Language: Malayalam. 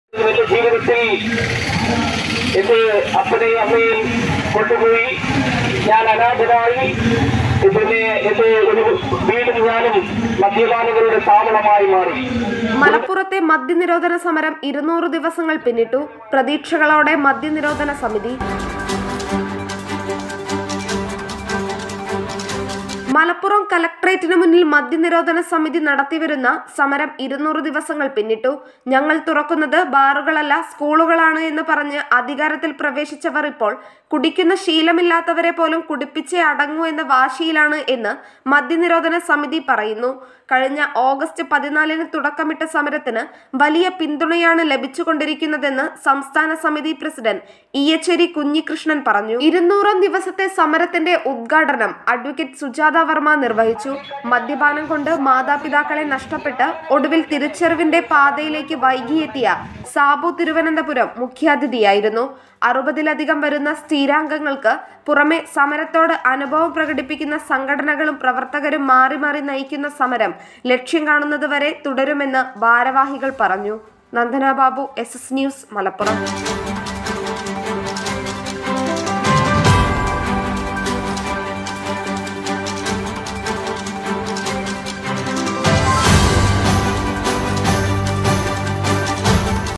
എന്റെ ജീവിതത്തിൽ എന്റെ അപ്പനെയും അമ്മയും കൊണ്ടുപോയി ഞാൻ അനാഥനായി പിന്നെ എന്റെ ഒരു വീടും ഞാനും മദ്യപാനികളുടെ താവളമായി മാറി മലപ്പുറത്തെ മദ്യനിരോധന സമരം ഇരുന്നൂറ് ദിവസങ്ങൾ പിന്നിട്ടു പ്രതീക്ഷകളോടെ മദ്യനിരോധന സമിതി മലപ്പുറം കലക്ട്രേറ്റിന് മുന്നിൽ മദ്യനിരോധന സമിതി നടത്തിവരുന്ന സമരം ഇരുന്നൂറ് ദിവസങ്ങൾ പിന്നിട്ടു ഞങ്ങൾ തുറക്കുന്നത് ബാറുകളല്ല സ്കൂളുകളാണ് എന്ന് പറഞ്ഞ് അധികാരത്തിൽ പ്രവേശിച്ചവർ ഇപ്പോൾ കുടിക്കുന്ന ശീലമില്ലാത്തവരെ പോലും കുടിപ്പിച്ചേ അടങ്ങൂ എന്ന വാശിയിലാണ് എന്ന് മദ്യനിരോധന സമിതി പറയുന്നു കഴിഞ്ഞ ഓഗസ്റ്റ് പതിനാലിന് തുടക്കമിട്ട സമരത്തിന് വലിയ പിന്തുണയാണ് ലഭിച്ചുകൊണ്ടിരിക്കുന്നതെന്ന് സംസ്ഥാന സമിതി പ്രസിഡന്റ് ഇയച്ചേരി കുഞ്ഞികൃഷ്ണൻ പറഞ്ഞു ഇരുന്നൂറാം ദിവസത്തെ സമരത്തിന്റെ ഉദ്ഘാടനം അഡ്വക്കേറ്റ് സുജാത വർമ്മ നിർവഹിച്ചു മദ്യപാനം കൊണ്ട് മാതാപിതാക്കളെ നഷ്ടപ്പെട്ട് ഒടുവിൽ തിരിച്ചറിവിന്റെ പാതയിലേക്ക് വൈകിയെത്തിയ സാബു തിരുവനന്തപുരം മുഖ്യാതിഥിയായിരുന്നു അറുപതിലധികം വരുന്ന സ്ഥിരാംഗങ്ങൾക്ക് പുറമെ സമരത്തോട് അനുഭവം പ്രകടിപ്പിക്കുന്ന സംഘടനകളും പ്രവർത്തകരും മാറി മാറി നയിക്കുന്ന സമരം ലക്ഷ്യം കാണുന്നതുവരെ തുടരുമെന്ന് ഭാരവാഹികൾ പറഞ്ഞു Nandana Babu S S news Malappuram